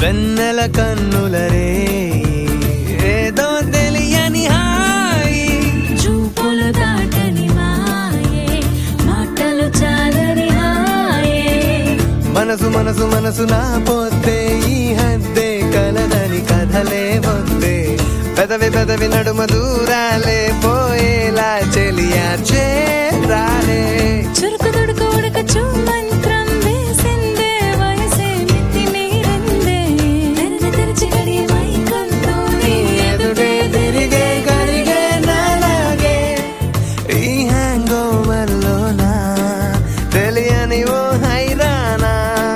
వెన్నెల కన్నులరే ఏదో తెలియని హాయి చూపులు దాటని మాయే మాటలు చాలని హాయే మనసు మనసు మనసు నా పోతే ఈ హద్దే కలదని కథలే వద్దే పెదవి పెదవి నడుమ దూరాలే పోయేలా చెలియా చేరాలే చురుకు దుడుకు ఉడక మంత్రం వేసిందే వయసే మితి మీరిందే తెరచి తెరచి గడియ మైకంతో నీ ఎదుటే ఎదుటే తిరిగే కరిగే నాలాగే ఈ హ్యాంగోవర్లోనా తెలియని ఓ హైరానా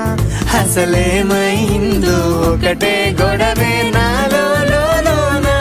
అసలేమైందో ఒకటే గొడవే నాలో లోలోనా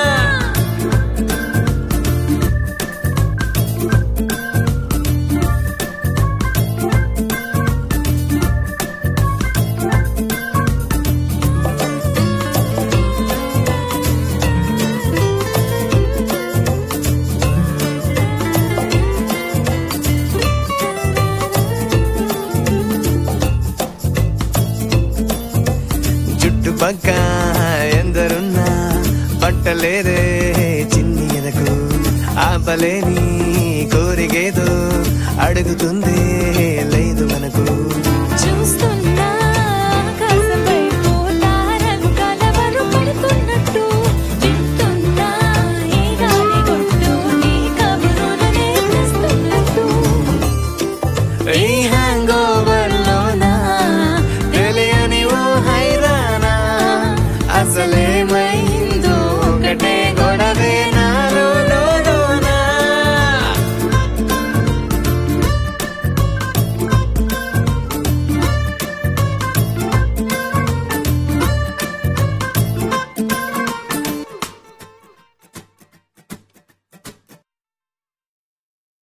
చుట్టుపక్క ఎందరున్నా పట్టలేదే చిన్ని ఎదకు ఆపలేని కోరికేదో అడుగుతుంది లేదు మనకు చూస్తున్నా ఆకాశంపై పోతారలు కలవరు పడుతున్నట్టు వింటున్నా ఈ గాలి కొట్టు నీ కబురులనే తెస్తున్నట్టు ఈ హ్యాంగో